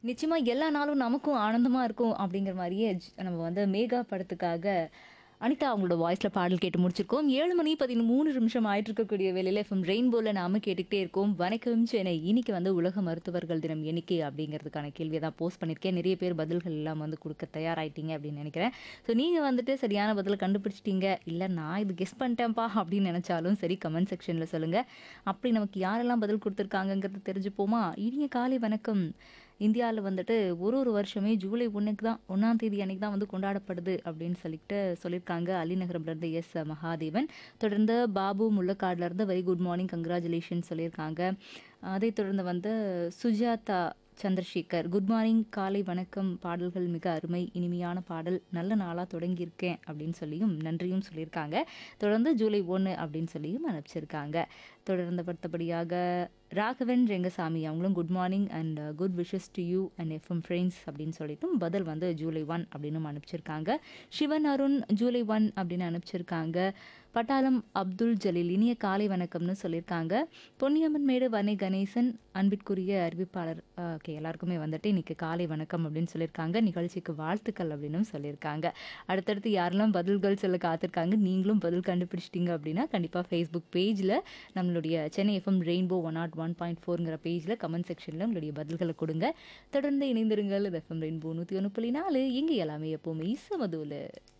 நிச்சயமா எல்லா நாளும் நமக்கும் ஆனந்தமா இருக்கும் அப்படிங்கிற மாதிரியே ஜ்- நம்ம வந்து மேகா படத்துக்காக அனிதா அவங்களோட வாய்ஸ்ல பாடல் கேட்டு முடிச்சிருக்கோம் ஏழு மணி பதிமூணு நிமிஷம் ஆயிட்டு இருக்கக்கூடிய வேலையில எஃப்எம் ரெயின்போல நாம கேட்டுக்கிட்டே இருக்கோம் வணக்கம் சென்னை இன்னைக்கு வந்து உலக மருத்துவர்கள் தினம் எண்ணிக்கை அப்படிங்கிறதுக்கான கேள்வியை தான் போஸ்ட் பண்ணியிருக்கேன் நிறைய பேர் பதில்கள் எல்லாம் வந்து கொடுக்க தயாராயிட்டீங்க அப்படின்னு நினைக்கிறேன் ஸோ நீங்க வந்துட்டு சரியான பதில் கண்டுபிடிச்சிட்டீங்க இல்லை நான் இது கெஸ் பண்ணிட்டேன்ப்பா அப்படின்னு நினைச்சாலும் சரி கமெண்ட் செக்ஷன்ல சொல்லுங்க அப்படி நமக்கு யாரெல்லாம் பதில் கொடுத்துருக்காங்கங்கிறது தெரிஞ்சுப்போமா இனிய காலை வணக்கம் இந்தியாவில் வந்துட்டு ஒரு ஒரு வருஷமே ஜூலை ஒன்றுக்கு தான் ஒன்றாம் தேதி அன்னைக்கு தான் வந்து கொண்டாடப்படுது அப்படின்னு சொல்லிட்டு சொல்லியிருக்காங்க அலிநகரம்லேருந்து எஸ் மகாதேவன் தொடர்ந்து பாபு முள்ளக்காடுலேருந்து வெரி குட் மார்னிங் கங்க்ராச்சுலேஷன் சொல்லியிருக்காங்க அதைத் தொடர்ந்து வந்து சுஜாதா சந்திரசேகர் குட் மார்னிங் காலை வணக்கம் பாடல்கள் மிக அருமை இனிமையான பாடல் நல்ல நாளாக தொடங்கியிருக்கேன் அப்படின்னு சொல்லியும் நன்றியும் சொல்லியிருக்காங்க தொடர்ந்து ஜூலை ஒன்று அப்படின்னு சொல்லியும் அனுப்பிச்சிருக்காங்க தொடர்ந்து படுத்தபடியாக ராகவன் ரெங்கசாமி அவங்களும் good morning and good wishes to you and FM friends அப்படின்னு சொல்லிட்டும் பதில் வந்து ஜூலை ஒன் அப்படின்னு அனுப்பிச்சிருக்காங்க சிவன் அருண் ஜூலை ஒன் அப்படின்னு அனுப்பிச்சிருக்காங்க பட்டாளம் அப்துல் ஜலீல் இனிய காலை வணக்கம்னு சொல்லியிருக்காங்க பொன்னியம்மன் மேடு வனை கணேசன் அன்பிற்குரிய அறிவிப்பாளர் ஓகே எல்லாருக்குமே வந்துட்டு இன்னைக்கு காலை வணக்கம் அப்படின்னு சொல்லியிருக்காங்க நிகழ்ச்சிக்கு வாழ்த்துக்கள் அப்படின்னு சொல்லியிருக்காங்க அடுத்தடுத்து யாரெல்லாம் பதில்கள் சொல்ல காத்திருக்காங்க நீங்களும் பதில் கண்டுபிடிச்சிட்டீங்க அப்படின்னா கண்டிப்பாக ஃபேஸ்புக் பேஜில் நம்மளுடைய Chennai FM rainbow one nought one point ஃபோருங்கிற பேஜில் கமெண்ட் செக்ஷனில் உங்களுடைய பதில்களை கொடுங்க தொடர்ந்து இணைந்திருங்கள் இது எஃப்எம் ரெயின்போ நூற்றி ஒன்று புள்ளி நாலு இங்கே எல்லாமே எப்போவுமே இசமதுவில்